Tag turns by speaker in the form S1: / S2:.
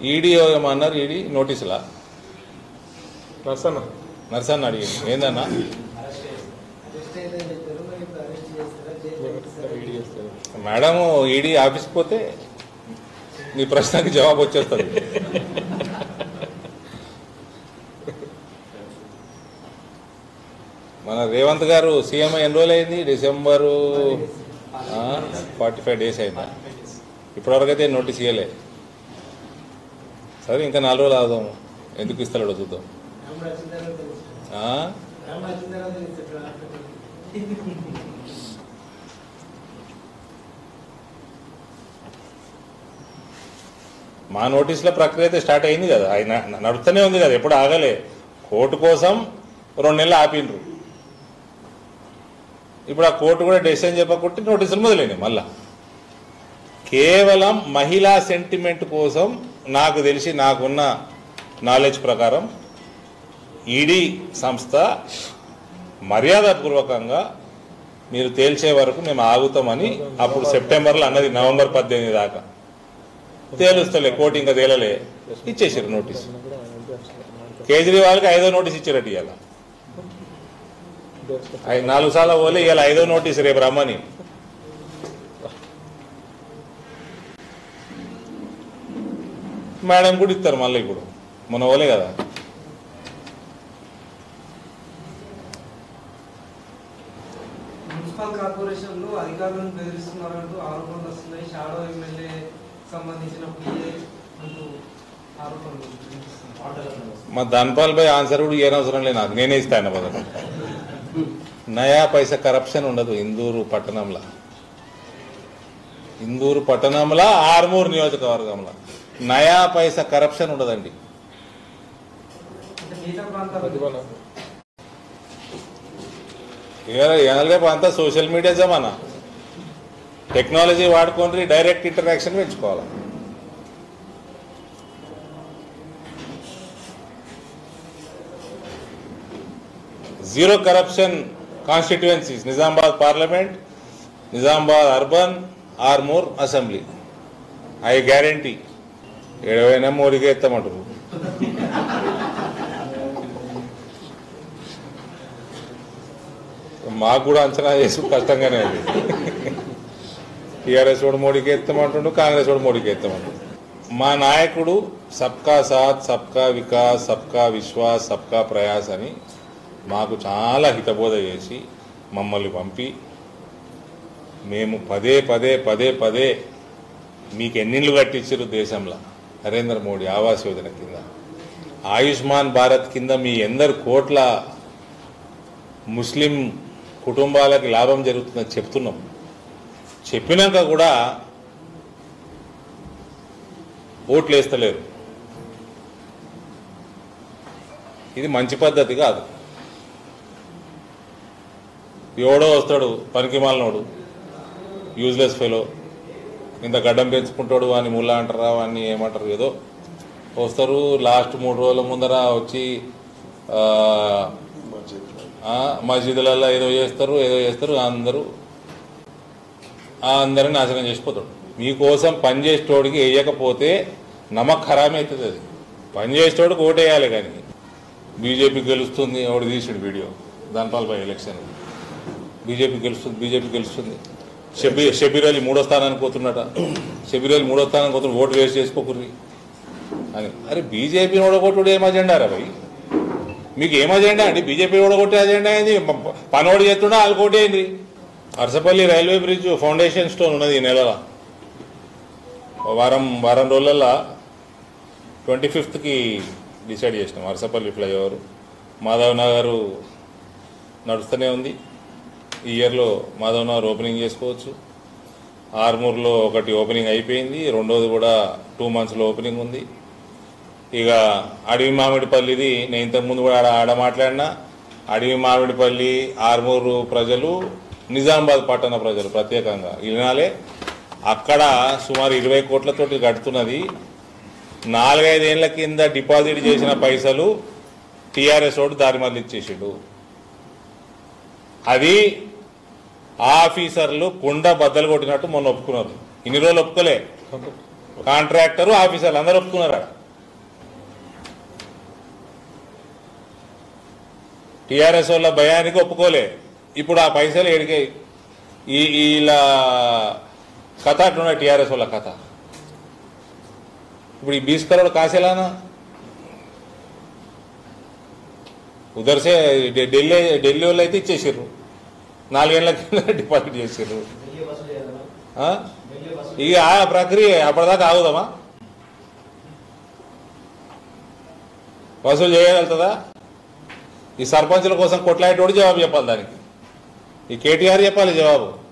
S1: ED ఏమన్నారు ED నోటీసులా
S2: Narsanna
S1: Narsanna అడిగింది ఏందన్నా
S3: అరెస్ట్ అయిందని చెప్పారు మరి ఇప్పుడు అరెస్ట్ చేస్తారా జైలు పంపిస్తారా?
S2: ఈడీ చేస్తారు
S1: మేడం ఈడీ ఆఫీస్కి పోతే నీ ప్రశ్నకి జవాబు వచ్చేస్తుంది మన రేవంత్ గారు సీఎం ఎన్ని రోజులు అయింది డిసెంబరు ఫార్టీ ఫైవ్ డేస్ అయిందా ఇప్పటివరకు అయితే నోటీస్ ఇవ్వలే సరే ఇంకా నాలుగు రోజులు ఆగుదాం ఎందుకు ఇస్తాడో చూద్దాం
S3: రాముడు వచ్చిన తర్వాత తెలుసు.
S1: ఆ?
S3: రాముడు వచ్చిన తర్వాత తెలుసు ఎట్లా రాకపోతే.
S1: మా నోటీసుల ప్రక్రియ అయితే స్టార్ట్ అయింది కదా ఆయన నడుస్తూనే ఉంది కదా ఎప్పుడు ఆగలే కోర్టు కోసం రెండు నెలలు ఆపిండ్రు ఇప్పుడు ఆ కోర్టు కూడా డెసిషన్ చెప్పకుంటే నోటీసులు మొదలైనాయి మళ్ళా కేవలం మహిళా సెంటిమెంట్ కోసం నాకు తెలిసి నాకున్న నాలెడ్జ్ ప్రకారం ఈడీ సంస్థ మర్యాదపూర్వకంగా మీరు తేల్చే వరకు మేము ఆగుతామని అప్పుడు సెప్టెంబర్లో అన్నది నవంబర్ పద్దెనిమిది దాకా తేలుస్తలే కోర్టు ఇంకా తేలలే ఇచ్చేసారు నోటీస్ కేజ్రీవాల్కి ఐదో నోటీస్ ఇచ్చారట ఇవాళ ఐ- నాలుగు సార్లు పోలే ఇవాళ ఐదో నోటీస్ రేపు రమ్మని మేడం కూడా ఇస్తారు మళ్ళీ ఇప్పుడు మొన్న పోలే కదా
S4: మున్సిపల్ కార్పొరేషన్ లో అధికారులను బెదిరిస్తున్నారంటూ ఆరోపణలు వస్తున్నాయి షాడో ఎమ్మెల్యే సంబంధించిన పిఏ అంటూ ఆరోపణలు వినిపిస్తున్నాయి.
S1: మా ధన్పాల్ పై ఆన్సర్ కూడా ఏనవసరం లేదు నాకు నేనే ఇస్తాను పదం నయా పైసా కరప్షన్ ఉండదు ఇందూరు పట్టణంలో ఇందూరు పట్టణంలో ఆర్మూర్ నియోజకవర్గంలో నయా పైసా కరప్షన్ ఉండదండి
S4: అంటే మిగతా ప్రాంతాలు
S2: ప్రతిభన
S1: రేపు అంతా సోషల్ మీడియా జమానా టెక్నాలజీ వాడుకొని డైరెక్ట్ ఇంటరాక్షన్ పెంచుకోవాలి zero corruption constituencies Nizamabad parliament Nizamabad urban Armoor assembly I guarantee ఏడవైనా మోడీకి ఎత్తామంటారు మాకు కూడా అంచనా చేసి కష్టంగానే ఉంది టీఆర్ఎస్ వాడు మోడీకి ఎత్తామంటుండు కాంగ్రెస్ వాడు మోడీకి ఎత్తామంటుండు మా నాయకుడు సబ్కా సాత్ సబ్కా వికాస్ సబ్కా విశ్వాస్ సబ్కా ప్రయాస్ అని మాకు చాలా హితబోధ చేసి మమ్మల్ని పంపి మేము పదే పదే పదే పదే మీకు ఎన్నిళ్ళు కట్టించారు దేశంలో నరేంద్ర మోడీ ఆవాస్ యోజన కింద ఆయుష్మాన్ భారత్ కింద మీ ఎందరు కోట్ల ముస్లిం కుటుంబాలకి లాభం జరుగుతుందని చెప్తున్నాం చెప్పినాక కూడా ఓట్లు వేస్తలేరు ఇది మంచి పద్ధతి కాదు ఎవడో వస్తాడు పనికి మాలినోడు యూజ్లెస్ ఫెలో ఇంత గడ్డం పెంచుకుంటాడు అని ముల్లా అంటారా అని ఏమంటారు ఏదో వస్తారు లాస్ట్ మూడు రోజుల ముందర వచ్చి ఆ, ఆ, మసీదులలో ఏదో చేస్తారు ఏదో చేస్తారు అందరూ ఆ అందరిని నాశనం చేసిపోతాడు మీకోసం పని చేసేటోడికి వేయకపోతే నమ్మక ఖరాబ్ అవుతుంది అది పని చేసేటోడికి ఓటేయాలి కానీ బీజేపీ గెలుస్తుంది ఎవడు తీసాడు వీడియో దానిపాలపై ఎలక్షన్ బీజేపీ గెలుస్తుంది బీజేపీ గెలుస్తుంది షబీ షబీర్ అలీ మూడో స్థానానికి పోతున్నట షబీర్ అలీ మూడో స్థానానికి పోతున్న ఓటు వేస్ట్ చేసుకోకుర్రి అని అరే బీజేపీని ఓడగొట్టుడు ఏం అజెండా రా భయ్ మీకు ఏం అజెండా అండి బీజేపీ ఓడగొట్టే అజెండా ఏంది ప- పనోడు చేస్తున్నా వాళ్ళు కోటేయండి Arasapalli railway bridge foundation stone ఉన్నది ఈ నెలలో ఓ వారం వారం రోజులల్లో ట్వంటీ ఫిఫ్త్కి డిసైడ్ చేసినాం అరసపల్లి ఫ్లైఓవర్ మాధవ్ నగర్ నడుస్తూనే ఉంది ఈ ఇయర్లో మాధవ్ నగర్ ఓపెనింగ్ చేసుకోవచ్చు ఆర్మూర్లో ఒకటి ఓపెనింగ్ అయిపోయింది రెండోది కూడా టూ మంత్స్లో ఓపెనింగ్ ఉంది ఇక అడవి మామిడిపల్లిది నేను ఇంతకుముందు కూడా ఆడ ఆడ మాట్లాడినా అడవి మామిడిపల్లి ఆర్మూరు ప్రజలు నిజామాబాద్ పట్టణ ప్రజలు ప్రత్యేకంగా వినాలే అక్కడ సుమారు ఇరవై కోట్లతోటి కడుతున్నది నాలుగైదేళ్ల కింద డిపాజిట్ చేసిన పైసలు టీఆర్ఎస్ ఓటు దారి మళ్ళీ ఇచ్చేసాడు అది ఆఫీసర్లు కుండ బద్దలు కొట్టినట్టు మొన్న ఒప్పుకున్నారు ఇన్ని రోజులు ఒప్పుకోలే కాంట్రాక్టరు ఆఫీసర్లు అందరూ ఒప్పుకున్నారు ఆడ టీఆర్ఎస్ వాళ్ళ భయానికి ఒప్పుకోలే ఇప్పుడు ఆ పైసలు ఎడికాయి ఈ ఇలా కథ అట్లున్నాయి టీఆర్ఎస్ వాళ్ళ కథ ఇప్పుడు ఈ बीस करोड़ कहाँ से लाना ఉదర్ సే ఢి- ఢిల్లీ ఢిల్లీ వాళ్ళు అయితే ఇచ్చేసారు నాలుగేళ్ల కింద డిపాజిట్ చేసారు
S3: వెళ్ళి వసూలు చేయాలన్నా
S1: ఆ?
S3: వెళ్ళి వసూలు
S1: ఇక ఆ ప్రక్రియ అప్పటిదాకా ఆగుదామా వసూలు చేయగలుగుతుందా ఈ సర్పంచుల కోసం కొట్లాడేటోడు జవాబు చెప్పాలి దానికి ఈ కేటీఆర్ చెప్పాలి జవాబు